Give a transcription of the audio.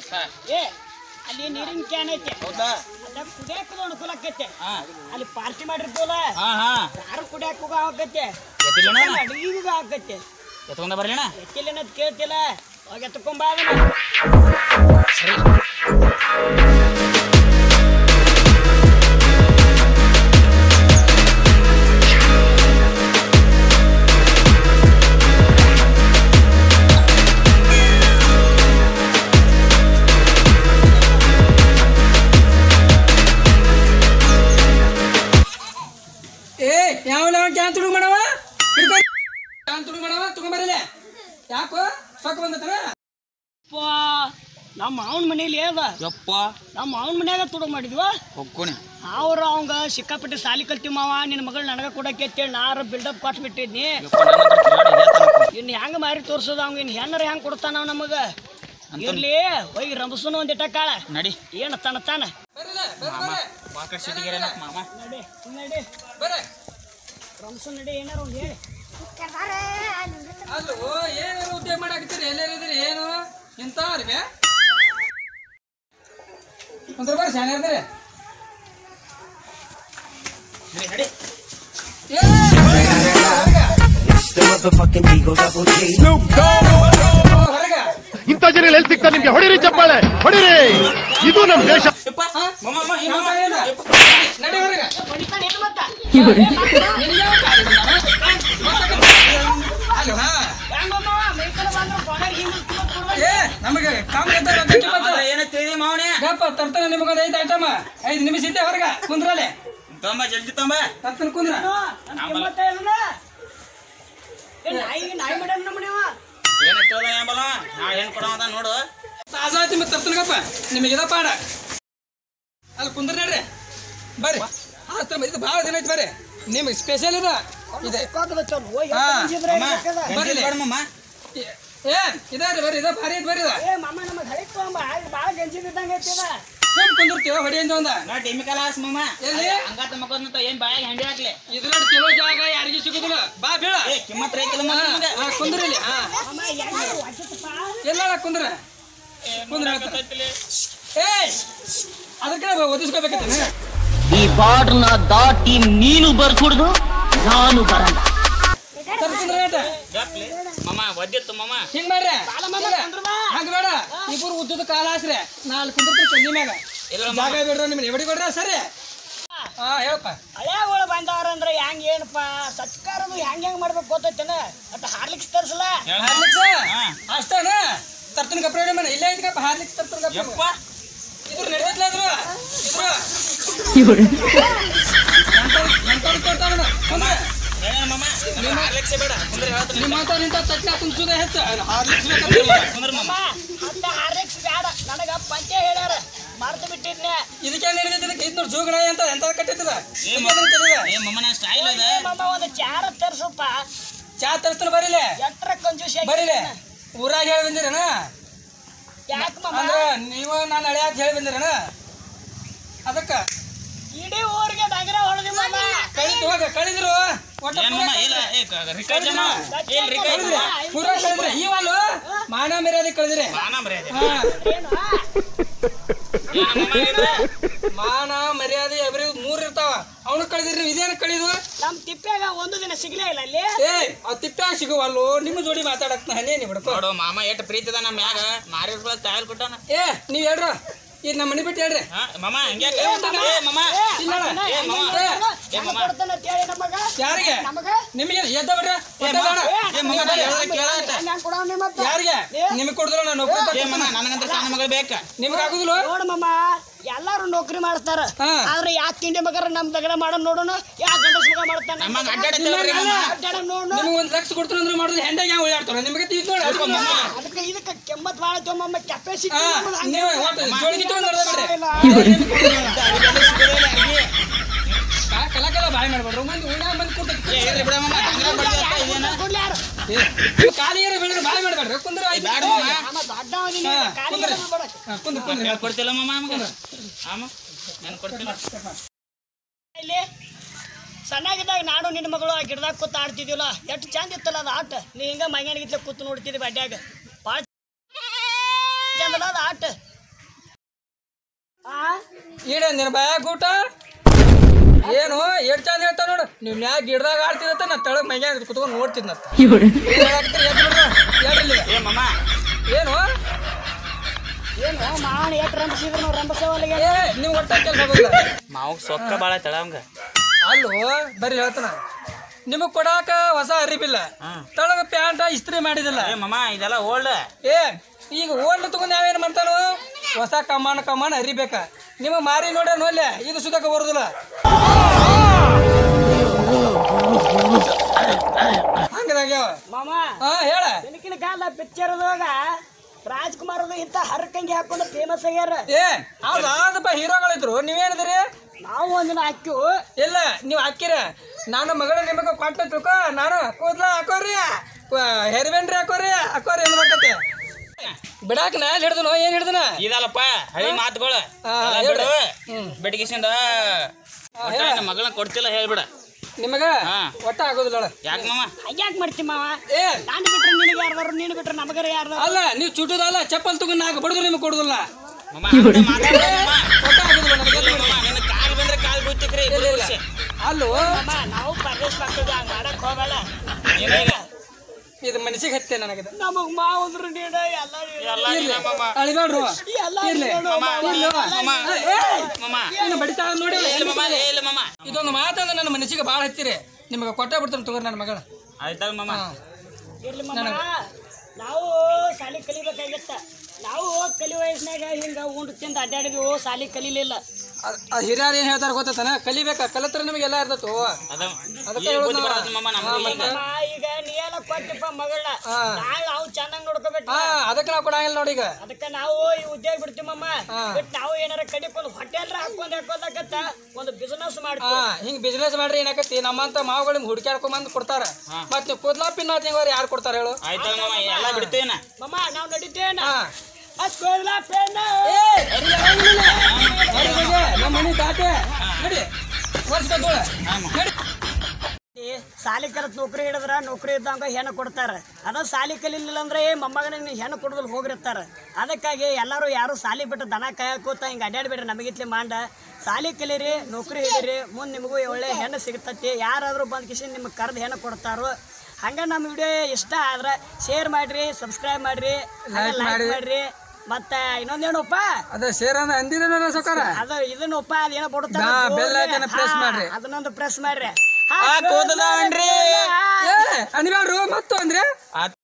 ಹಾ. ಏ ಅಲ್ಲಿ ನೀರಿನ ಕ್ಯಾನ್ ಐತೆ ಹೌದಾ ಅದಾಗ ಕುಡಿಯಾಕ ಅನುಕೂಲ ಆಕೈತೆ ಹಾ ಅಲ್ಲಿ ಪಾರ್ಟಿ ಮಾಡಿರ್ತೀವಲ್ಲ ಹಾ ಹಾ ಯಾರು ಕುಡಿಯಾಕ ಹೋಗ ಆಗತ್ತೆ ಎತ್ತಿಲ್ಲಣ್ಣ ಅಡಿಗೆ ಆಗತ್ತೆ ಎತ್ಕೊಂಡ ಬರ್ಲಿಣ್ಣ ಎತ್ತಿಲ್ಲ ಅನ್ನೋದು ಕೇಳ್ತಿಲ್ಲ ಅವಾಗ ಎತ್ಕೊಂಬ ಸರಿ ಏ ಯಾವ ಕ್ಯಾನ್ ತುಡುಗ್ ಮಾಡವ ಹಿಡ್ಕೊ ಕ್ಯಾನ್ ತುಡುಗ್ ಮಾಡವ ತಗೊಂಬರಿಲ್ಲ ಯಾಕೋ ಸೊಕ್ಕ ಬಂದತನ ನಮ್ಮ ಮಾವನ ಮನೇಲಿ ಅದ ಯಪ್ಪ ನಮ್ಮ ಮಾವನ ಮನ್ಯಾಗ ತುಡು ಮಾಡಿದ್ವ ಹೊಕ್ಕೋಣಿ ಅವ್ರ ಅವಂಗ ಸಿಕ್ಕಾಪಟ್ಟೆ ಸಾಲಿ ಕಲ್ತಿ ಮಾವ ನಿನ್ನ ಮಗಳು ನನಗ ಕೊಡಕ್ಕೆ ಅಂತೇಳಿ ನಾರ ಬಿಲ್ಡಪ್ ಕೊಟ್ಬಿಟ್ಟಿದ್ನಿ ಯಪ್ಪ ನನ್ನ ಹತ್ರ ತಿರ್ಗಾಡಿ ಹೇಳ್ತಾನಪ್ಪ. ಇನ್ನು ಹೆಂಗ ಮಾರಿ ತೋರ್ಸೋದು ಅವಂಗ ಇನ್ನು ಹೆಣ್ಣರ ಹೆಂಗ್ ಕೊಡ್ತಾನ ಅವ ನಮಗ ಇರ್ಲಿ ಹೋಗಿ ರಂಬಸನು ಒಂದಿಟ್ಟ ಕಾಳ ನಡಿ ಏನ ತನ ತಾನ ಬರಲ್ಲ ಬರ ಮಾಮ ವಾಕರ್ ಸಿಟಿಗೆ ಮಾಮ ನಡಿ ನಡಿ ಬರ ರಂಬಸನ್ ನಡಿ ಏನಾರ ಒಂದು ಹೇಳಿ ಅಲ್ಲೋ ಏನಾರು ಉದ್ಯೋಗ ಮಾಡಾಕತ್ತೀರಿ ಎಲ್ಲೇರಿದ್ರಿ ಏನು ಇಂಥವ್ರಿ ಬೇ ಒಂದ್ರ ಬಾರಿ ಶಾನೆ ಇರ್ತೀರಿ ನಡಿ ನಡಿ ಏ ಹೊರಗ ಇಂಥ ಜನ ಎಲ್ಲಿ ಸಿಗ್ತಾರೆ ನಿಮ್ಗೆ ಹೊಡಿರಿ ಚಪ್ಪಾಳೆ ಹೊಡಿರಿ ಇದು ನಮ್ ದೇಶ ಯಪ್ಪ ಮಾಮ ಮಾಮ ಈ ಮಾಮ ನಡಿ ಹೊರಗ ಹೊಡಿತಾನೆ ಏನು ಮತ್ತ? ನಿನಗೆ ಯಾವ ಕಾಲಿ ಬಂದಾನ? ಅಲ್ಲೋ ಹಾ ಹೆಂಗ್ ಮಾಮ? ಮೈಕಲ ಬಂದ್ರು ಕೊನೆಗೆ ಹಿಂಗ್ ಇಟ್ಕೊಂಡ್ ಕೊಡ್ಬೇಕು. ಏ ನಮಗೆ ಕಾಮ್ ಎದ್ದ ಮಾಮ ಏನ ತಿಳಿದಿ ಮಾವನೇ ಗಪ್ಪ ತರ್ತಾನೆ ನಿಮಗೊಂದು ಐದು ಐಟಮ್ ಐದು ನಿಮಿಷ ಇದ್ದೆ ಹೊರಗ ಕುಂದ್ರಲೆ ತೊಂಬ ಜಲ್ದಿ ತೊಂಬ ತರ್ತಾನೆ ಕುಂದ್ರ ಏನು? ನನ್ ಕಿಮ್ಮತ್ತ ಇಲ್ಲನ? ಏ, ನಾಯಿ ನಾಯಿ ಮಾಡ್ಯಾನ ನಮ್ಮ ಮನೆಯವ. ಏನ ತಿಳಿದ ಏಂಬಲ್ಲ ನಾ ಏನ್ ಕೊಡವ ನೋಡು ತಾಸ ಆಯ್ತು ಮತ್ತೆ ತರ್ತಾನೆ ಗಪ್ಪ ನಿಮಗೆ ಇದ ಪಾಡ ಅಲ್ಲಿ ಕುಂದ್ರ ನಡ್ರಿ ಬರ್ರಿ ಆಸ್ತ್ರ ಇದು ಭಾಳ ದಿನ ಐತಿ ಬರ್ರಿ ನಿಮಗೆ ಸ್ಪೆಷಲ್ ಇದ ಇದೆ ಸಿಕ್ಕಾಕದ ಚಲೋ. ಹೋಗಿ ಹಾ, ಎತ್ತಿದ್ರೆ ಮಾಮ ಇರ್ಬೇಕದ. ಬರ್ಲಿ. ಬರ್ಲಿ ಮಾಮ ಏ- ಏನ್ ಇದಾರಿ ಬರ್ರಿ ಇದ ಭಾರಿ ಐತಿ ಬರ್ರಿ ಇದ ಏ ಮಾಮ ನಮಗ್ ಹಳಿ ತಗೊಂಬ ಭಾಳ ಗಂಜಿದ್ದಂಗೆ ಐತಿದ ಸುಮ್ ಕುಂದಿರ್ತೀವ ಹೊಡಿಯಿಂದ ಒಂದ ನಾ ಟಿಮಿ ಕಲಾಸ್ ಮಾಮ ಎಲ್ಲಿ? ಹಂಗಾತ ಮಕ್ಕಳನ್ನ ಏನ್ ಬಾಯಾಗ ಹಂಡಿ ಹಾಕ್ಲಿ ಇದ್ರಾಗ ಚಲೋ ಜಾಗ ಯಾರಿಗೂ ಸಿಗುದಿಲ್ಲ ಬಾ ಬೀಳ ಏ ಕಿಮ್ಮತ್ ರೈತಲ್ಲ ಹಾ, ಮಾಮ ನಿಮ್ಗೆ. ಹಾ, ಕುಂದ್ರಲ್ಲಿ ಹಾ ಮಾಮ ಹೆಂಗ್ ವಾಚಿತ್ತಪ್ಪ? ಎಲ್ಲ ಕುಂದ್ರ ಕುಂದ್ರ ಏಯ್ ಅದಕ್ಕೆ ಓದಿಸ್ಕೋಬೇಕೈತೆ ಈ ಬಾರ್ಡ್ನ ದಾಟಿ ನೀನು ಬರ್ಕೂಡ್ದು ನಾನು ಬರಲ್ಲ ತರ್ಕೊಂಡ್ರ ರೇಟ ಗಪ್ಲಿ ಮಾಮ ಒದ್ದಿತ್ತು ಮಾಮ ಹಿಂಗ್ ಮಾಡ್ರಿ ಮಾಮ ಕುಂದ್ರ ಬಾ. ಹಂಗ ಬೇಡ ಇಬ್ಬರು ಉದ್ದದ ಕಾಲ ಆಸ್ರೆ ನಾಲ್ಕು ಕುಂದಿರ್ತೀವಿ ಚಂದಿ ಮ್ಯಾಗ ಇಲ್ಲ ಜಾಗ ಬಿಡ್ರ ನಿಮ್ಗೆ ಎವಡಿ ಕೊಡ್ರ ಸರಿ ಹಾ ಹೇಳಪ್ಪ ಹಳೆಗಳು ಬಂದವ್ರಂದ್ರೆ ಹೆಂಗ್ ಏನಪ್ಪ ಸತ್ಕಾರದು ಹೆಂಗ್ ಹೆಂಗ್ ಮಾಡ್ಬೇಕು ಗೊತ್ತೈತೇನ ಅಟ್ ಹಾರ್ಲಿಕ್ಸ್ ತರ್ಸಲ್ಲ ಹಾರ್ಲಿಕ್ಸ್ ಹಾ. ಅಷ್ಟನ ತರ್ತನ ಕಪ್ಪ ರೆಡಿ ಮಾಡಿ ಇಲ್ಲೇ ಐತಿಕಪ್ಪ ಹಾರ್ಲಿಕ್ಸ್ ತರ್ತನ ಕಪ್ಪ ಯಪ್ಪ ಇದ್ರ ನಡೀತಲ್ಲ ಇದ್ರು ಇದ್ರು ಎಂತವ್ರಿಗೆ ಕೊಡ್ತಾವನ ಕುಂದ್ರೆ ಏನ ಮಾಮ ನಮ್ಗೆ ಹಾರ್ಲಿಕ್ಸೇ ಬೇಡ ಕುಂದ್ರೆ ಹೇಳ್ತೀನಿ ನಿಮ್ಮ ನಿಂತ ತಟ್ಟ ಕುಂಚುದ ಹೆಚ್ಚು ಹಾರ್ಲಿಕ್ಸ್ ಕುಂದ್ರ ಮಾಮ ಅಮ್ಮ ಅಂತ ಹಾರ್ಲಿಕ್ಸ್ ಬೇಡ ನನಗ ಪಂಚೆ ಹೇಳ್ಯಾರ ಮರ್ತು ಬಿಟ್ಟಿದ್ನೆ ಇದಕ್ಕೆ ನಡೀತೈತಿ ಇದಕ್ಕೆ ಐದ್ನೂರು ಜೂಗಣ ಅಂತ ಎಂತ ಕಟ್ಟಿರ್ತದ ಏ ಮಾಮ ಏ ಮಾಮನ ಸ್ಟೈಲ್ ಅದ ಏ ಮಾಮ ಒಂದು ಚಾರ ತರ್ಸಪ್ಪ ಚಾ ತರಿಸ್ತಾನ ಬರೀಲೆ ಎಟ್ರ ಕಂಜೂಸ್ ಬರೀಲೆ ಊರಾಗ ಹೇಳಿ ಬಂದಿರನ ಯಾಕ ಮಾಮ ಅಂದ್ರ ನೀವು ನಾನು ಹಳೆಯಾಕ ಹೇಳಿ ಬಂದಿರನ ಅದಕ್ಕ ಇಡೀ ಊರಿಗೆ ಡಗರ ಹೊಡೆದಿ ಮಾಮ ಕಳಿತು ಹೋಗ ಕಳಿದ್ರು ಒಟ್ಟ ಏನ್ ಮಾಮ ಇಲ್ಲ ಏ ರಿಕಾರ್ಡ್ ಜನ ಏನ್ ರಿಕಾರ್ಡ್ ಕಳಿದ್ರಿ ಪೂರ ಕಳಿದ್ರಿ ಇವಲ್ಲು ಮಾನ ಮರ್ಯಾದೆ ಕಳಿದ್ರಿ ಮಾನ ಮರ್ಯಾದೆ ಹಾ ಏನು ಏನ ಮಾಮ ಇದು? ಮಾನ ಮರ್ಯಾದೆ ಎಬ್ರಿ ಮೂರ್ ಇರ್ತಾವ ಅವನು ಕಳಿದ್ರಿ ನೀವು ಇದೇನು ಕಳಿದು ನಮ್ ತಿಪ್ಪ್ಯಾಗ ಒಂದು ದಿನ ಸಿಗ್ಲೇ ಇಲ್ಲ ಅಲ್ಲಿ ಏ ಅವ್ ತಿಪ್ಪ ಸಿಗುವಲ್ಲು ನಿಮ್ಮ ಜೋಡಿ ಮಾತಾಡಕ್ ನಾ ಹನೇ ನೀವು ಬಿಡ್ಕೋ ನೋಡು ಮಾಮ ಎಷ್ಟು ಪ್ರೀತಿ ಅದ ನಮ್ಮ ಮ್ಯಾಗ ಮಾರಿಸ್ಕೊಳ ತಾಯಲ್ ಕೊಟ್ಟಾನ ಏ ನೀವ್ ಹೇಳ್ರ ಈಗ ನಮ್ಮ ಮನೆ ಬಿಟ್ಟು ಹೇಳ್ರಿ ಹಾ ಮಾಮ ಹಂಗ್ಯಾಕ ಏ ಮಾಮ ಇಲ್ಲ ಏ ಮಾಮ ಏ ಮಾಮ ಕೊಡ್ತಾನ ಅಂತ ಹೇಳಿ ನಮಗ ಯಾರಿಗೆ ನಮಗ ನಿಮಗೆ ಎದ್ದ ಬಿಡ್ರ ಏ ಮಾಮ ಏ ಮಾಮ ನಾ ಹೇಳಿದ್ರೆ ಕೇಳಾಟ ಹಂಗ್ ಕೊಡವ್ ನಿಮ್ಮ ಹತ್ರ. ಯಾರಿಗೆ ನಿಮಗೆ ಕೊಡಿದ್ರ ನಾನು ನೌಕರಿ ಏ ಮಾಮ ನನಗಂತ ಸಣ್ಣ ಮಗಳು ಬೇಕ ನಿಮ್ಗೆ ಆಗುದಿಲ್ಲ ನೋಡು ಮಮ್ಮ ಎಲ್ಲಾರು ನೌಕರಿ ಮಾಡ್ತಾರ ಹಾ. ಆದ್ರೆ ಯಾಕೆ ತಿಂಡಿ ಮಗರ ನಮ್ ದಗಡ ಮಾಡೋಣ ನೋಡೋಣ ಯಾಕೆ ಗಂಡಸ್ ಮಗ ಮಾಡ್ತಾನ ನಮ್ಮಂಗ ಅಡ್ಡಾಡತ್ತೇವ್ರಿ ಮಾಮ ಅಡ್ಡಾಡೋಣ ನೋಡೋಣ ನಿಮ್ಗೆ ಒಂದ್ ಲಕ್ಷ ಕೊಡ್ತಾರೆ ಅಂದ್ರೆ ಮಾಡಿದ್ರೆ ಹೆಂಡಾಗ ಯಾವ ಉಳ್ಳಾಡ್ತಾರ ನಿಮಗೆ ತಿಳಿದ್ ನೋಡಿ ಅದಕ್ಕೆ ಮಾಮ. ಅದಕ್ಕೆ ಇದಕ್ಕೆ ಕೆಮ್ಮತ್ ಭಾಳ ತಗೊಂಬಮ್ಮ ಕೆಪಾಸಿಟಿ ಹಾ ನೀವು ಒಟ್ಟು ಜೋಳಿಗೆ ತಗೊಂಡ್ ನೋಡ್ದ ಬಿಡ್ರಿ ಕಾ- ಕಲ ಕಲ ಬಾಯ್ ಮಾಡ್ಬೇಡ್ರಿ ಮಂದಿ ಉಳ್ಳ ಮಂದಿ ಕೂತೈತಿ ಏ ಇರ್ಲಿ ಬಿಡ ಮಾಮ ಹಂಗ ಬಡ್ದಿ ಅಂತ ಇದೇನ ಕಾಲಿಗೆ ಬೆಳೆದ್ರೆ ಬಾಯ್ ಮಾಡ್ಬೇಡ್ರಿ ಕುಂದ್ರ ಆಯ್ತು ಬ್ಯಾಡ ಮಾಮ ಹಾ, ಕುಂದ್ರಿ. ಹಾ, ಕುಂದ್ರ ಕುಂದ್ರ ಹೇಳ್ಕೊಡ್ತಿಲ್ಲ ಮಾಮ ನಮ್ಗೆ ಆಮ ನಾನು ಕೊಡ್ತಿಲ್ಲ ಇಲ್ಲಿ ಸಣ್ಣಾಗಿದ್ದಾಗ ನಾನು ನಿನ್ನ ಮಗಳು ಆ ಗಿಡದಾಗ ಕೂತ್ ಆಡ್ತಿದ್ವಿಲ್ಲ ಎಷ್ಟು ಚಂದ ಇತ್ತಲ್ಲ ಅದು ಆಟ ನೀ ಹಿಂಗ ಮೈಗಾಣಿಗಿತ್ಲೆ ಕೂತ್ ನೋಡ್ತಿದ್ವಿ ಅಡ್ಯಾಗ ಭಾಳ ಚಂದಲ್ಲ ಅದು ಆಟ ಆ ಈಡ ನಿನ್ನ ಬಾಯಾಗ ಊಟ ಏನು ಎಷ್ಟು ಚಂದ ಹೇಳ್ತಾವ ನೋಡು ನೀವು ಮ್ಯಾಗ ಗಿಡದಾಗ ಆಡ್ತಿದತ್ತ ನಾ ತಳಗ್ ಮೈಯಾಗ ಕುತ್ಕೊಂಡು ನೋಡ್ತಿದ್ನತ್ತ ಏ ಮಮ್ಮ ಏನು ಏನು ಮಾವನ ಎಷ್ಟು ರಂಭಿಸಿದ್ರು ನಾವು ರಂಭಿಸವಲ್ಲಿಗೆ ಏ ನೀವು ಒಟ್ಟ ಕೆಲಸ ಆಗೋದಿಲ್ಲ ಮಾವು ಸೊಕ್ಕ ಭಾಳ ತಳ ಅವಂಗ ಅಲ್ಲೋ ಬರ್ರಿ ಹೇಳ್ತಾನ ನಿಮಗ್ ಕೊಡಾಕ ಹೊಸ ಅರಿಬಿಲ್ಲ ಹ್ಮ್. ತಳಗ ಪ್ಯಾಂಟ ಇಸ್ತ್ರಿ ಮಾಡಿದಿಲ್ಲ ಏ ಮಮ್ಮ ಇದೆಲ್ಲ ಓಲ್ಡ್ ಏ ಈಗ ಓಲ್ಡ್ ತಗೊಂಡ್ ನಾವೇನ್ ಮಾಡ್ತಾನು ಹೊಸ ಕಮಾನ ಕಮಾನ ಅರಿಬೇಕ ನಿಮಗ್ ಮಾರಿ ನೋಡ್ಯ ನೋಡ್ಲೆ ಇದು ಸುದಕ ಬರುದಿಲ್ಲ ಹಂಗದಾಗ್ಯಾವ ಮಾಮ ಹಾ ಹೇಳ ಬೆಳಕಿನ ಕಾಲ ಪಿಕ್ಚರ್ದಾಗ ರಾಜ್ಕುಮಾರ್ ಇಂಥ ಹರಕಂಗಿ ಹಾಕೊಂಡು ಫೇಮಸ್ ಆಗ್ಯಾರ ಏ ಹೌದು ಆದಪ್ಪ ಹೀರೋಗಳಿದ್ರು ನೀವೇನಿದ್ರಿ ನಾವು ಒಂದಿನ ಹಾಕ್ಯು ಇಲ್ಲ ನೀವು ಹಾಕಿರ ನಾನು ಮಗಳು ನಿಮಗೆ ಕೊಟ್ಟ ತಿಳ್ಕೊ ನಾನು ಕೂದ್ಲ ಹಾಕೋರಿ ಹೆರ್ಬೇನ್ರಿ ಹಾಕೋರಿ ಹಾಕೋರಿ ಏನ್ಬೇಕತ್ತೆ ಬಿಡಾಕ ನಾ ಹಿಡ್ದನು ಏನ್ ಹಿಡ್ದನ ಇದಲ್ಲಪ್ಪ ಹಳಿ ಮಾತುಗಳು ಹಾ, ಎಲ್ಲ ಹೇಳ್ರಿ. ಬಿಡು ಹ್ಮ್. ಬೆಡಗಿಸಿಂದ ನನ್ನ ಮಗಳನ್ನ ಕೊಡ್ತಿಲ್ಲ ಹೇಳ್ಬಿಡ ನಿಮಗ ಹಾ. ಒಟ್ಟ ಆಗೋದಿಲ್ಲ ಯಾಕೆ ಮಮ್ಮ ಹಂಗ್ಯಾಕ್ ಮಾಡ್ತಿ ಮಾವ ಏ ನಾನು ಬಿಟ್ರೆ ನಿನಗೆ ಯಾರ್ದಾರು ನೀನು ಬಿಟ್ರೆ ನಮಗರ ಯಾರ್ದಾರು ಅಲ್ಲ ನೀವು ಚುಟ್ಟದಲ್ಲ ಚಪ್ಪಲ್ ತಗೊಂಡ್ ನಾಲ್ಕು ಬಡದ್ರು ನಿಮಗೆ ಕೊಡುದಿಲ್ಲ ಮಮ್ಮ ಹಂಗ ಮಾತಾಡ್ಬೇಡ ಮಮ್ಮ. ಒಟ್ಟ ಆಗೋದಿಲ್ಲ ನನಗೆ ಇಲ್ಲ ಮಮ್ಮ ನಿನ್ನ ಕಾಲ್ ಬಂದ್ರೆ ಕಾಲ್ ಬೀಳ್ತಿಕ್ರಿ ಇಲ್ಲ, ಇಲ್ಲ. ಅಲ್ಲೋ ಮಾಮ ನಾವು ಪರೇಶ್ ಮಕ್ಕಳು ಹಂಗ ಮಾಡಕ್ ಹೋಗಲ್ಲ ಏನಾಗ ಇದು ಮನಸ್ಸಿಗೆ ಹತ್ತೆ ನನಗಿದ ನಮಗ್ ಮಾವಂದ್ರು ನೀಡ ಎಲ್ಲ ನೀಡ. ಎಲ್ಲ ನೀನ ಮಮ್ಮ ಅಳಿಬೇಡ್ರು ಎಲ್ಲ ಇರ್ಲಿ. ನೀನು ಮಮ್ಮ ಮಾವ. ಮಮ್ಮ ಮಮ್ಮ ಏನು ಬಡಿತಾ ನೋಡಿ ಇಲ್ಲ ಮಮ್ಮ ಇಲ್ಲ ಮಮ್ಮ ಇದೊಂದು ಮಾತಂದ್ರೆ ನನ್ನ ಮನಸ್ಸಿಗೆ ಭಾಳ ಹತ್ತಿರಿ ನಿಮಗೆ ಕೊಟ್ಟ ಬಿಡ್ತಾನೆ ತಗೋರಿ ನನ್ನ ಮಗಳ ಆಯ್ತಾಗ ಮಮ್ಮ ಹಾ ಇರ್ಲಿ ಮಾಮ ನಾವು ಸಾಲಿ ಕಲಿಬೇಕಾಗಿತ್ತ ನಾವು ಕಲಿ ವಯಸ್ಸಿನಾಗ ಹಿಂಗ ಉಂಡು ತಿಂದು ಅಡ್ಡಾಡಿದ್ವಿ ಸಾಲಿ ಕಲೀಲಿಲ್ಲ ಹಿರಿಯರು ಏನ್ ಹೇಳ್ತಾರ ಗೊತ್ತಾನ ಕಲಿಬೇಕ ಕಲತ್ರ ನಿಮಗೆ ಎಲ್ಲ ಇರ್ತೈತು ಅದ ಅದಕ್ಕೆ ಈಗ ಹೇಳೋದು ಬುದ್ಧಿ ನಾವು. ಬರ್ತದೆ ಮಮ್ಮ ನಮ್ಗೆ ಈಗ ಮಾಮ ಈಗ ನೀ ಎಲ್ಲ ಕೊಟ್ಟಿಪ್ಪ ಮಗಳನ್ನ ಹಾ. ನಾಳೆ ನಾವು ಚೆನ್ನಾಗಿ ನೋಡ್ಕೋಬೇಕು ಹಾ ಅದಕ್ಕೆ ನಾವು ಕೊಡಂಗಿಲ್ಲ ನೋಡಿ ಈಗ ಅದಕ್ಕೆ ನಾವು ಈ ಉದ್ಯೋಗ ಬಿಡ್ತೀವಿ ಮಮ್ಮ ಹಾ. ಬಿಟ್ಟು ನಾವು ಏನಾರ ಕಡಿಕೊಂಡು ಹೋಟೆಲ್ ಹಾಕೊಂಡ್ ಹಾಕೋದಕ್ಕತ್ತ ಒಂದು ಬಿಸ್ನೆಸ್ ಹಾ ಮಾಡ್ತೀವಿ ಹಿಂಗ್ ಬಿಸ್ನೆಸ್ ಮಾಡ್ರಿ ಏನಾಕತಿ ನಮ್ಮಂತ ಮಾವುಗಳು ನಿಮ್ಗೆ ಹುಡುಕ್ಯಾಡ್ಕೊಂಬಂದು ಕೊಡ್ತಾರ ಮತ್ ನೀವು ಕೂದ್ಲಾ ಪಿನ್ನ ತಿಂಗೋರು ಯಾರು ಕೊಡ್ತಾರ ಹೇಳು ಆಯ್ತಾಗ ಮಮ್ಮ ಎಲ್ಲ ಬಿಡ್ತೇನ ಮಮ್ಮ ನಾವು ನಡಿತೇನ ಹಾ ಅಸ್ಕೋಲ್ಲ ಪೇನ ನಮ್ಮ ಮನೆ ದಾಟೆ ನಡಿ ವರ್ಷ ನಡಿ ಸಾಲಿ ಕಲಿತ್ ನೌಕರಿ ಹಿಡಿದ್ರ ನೌಕರಿ ಇದ್ದಂಗ ಹೆಣ್ಣು ಕೊಡ್ತಾರ ಅದ ಸಾಲಿ ಕಲಿಲಿಲ್ಲ ಅಂದ್ರೆ ಏ ಮೊಮ್ಮಗನ ನೀನು ಹೆಣ್ಣು ಕೊಡೋದಿಲ್ಲ ಹೋಗಿರ್ತಾರ ಅದಕ್ಕಾಗಿ ಎಲ್ಲರೂ ಯಾರು ಸಾಲಿ ಬಿಟ್ಟು ದನ ಕಾಯಕೋತ ಹಿಂಗೆ ಅಡ್ಡಾಡ್ಬೇಡ್ರಿ ನಮಗಿತ್ಲಿ ಮಾಂಡ ಸಾಲಿ ಕಲೀರಿ ನೌಕರಿ ಹಿಡೀರಿ ಮುಂದೆ ನಿಮಗೂ ಒಳ್ಳೆ ಹೆಣ್ಣು ಸಿಗ್ತತಿ ಯಾರಾದರೂ ಬಂದ್ ಕಿಸಿ ನಿಮ್ಗೆ ಕರೆದು ಹೆಣ್ಣು ಕೊಡ್ತಾರೋ ಹಂಗ ನಮ್ಮ ವಿಡಿಯೋ ಇಷ್ಟ ಆದ್ರೆ ಶೇರ್ ಮಾಡ್ರಿ ಸಬ್ಸ್ಕ್ರೈಬ್ ಮಾಡ್ರಿ Like ಲೈಕ್ ಮಾಡಿ. ಮಾಡ್ರಿ ಮತ್ತೆ ಇನ್ನೊಂದೇನಪ್ಪ ಅದ ಶೇರ್ ಅಂದ್ರೆ ಅಂದಿನ ಸೌಕಾರ ಅದು ಇದನ್ನಪ್ಪ ಅದೇನೋ ಬಾ, bell icon press ಮಾಡ್ರಿ. ಅದನ್ನೊಂದು ಪ್ರೆಸ್ ಮಾಡ್ರಿ ಆ ಕೂದಲ ಅನ್ರಿ ಏ ಅನಿಬ್ಯಾಡ್ರು ಮತ್ತು ಅಂದ್ರೆ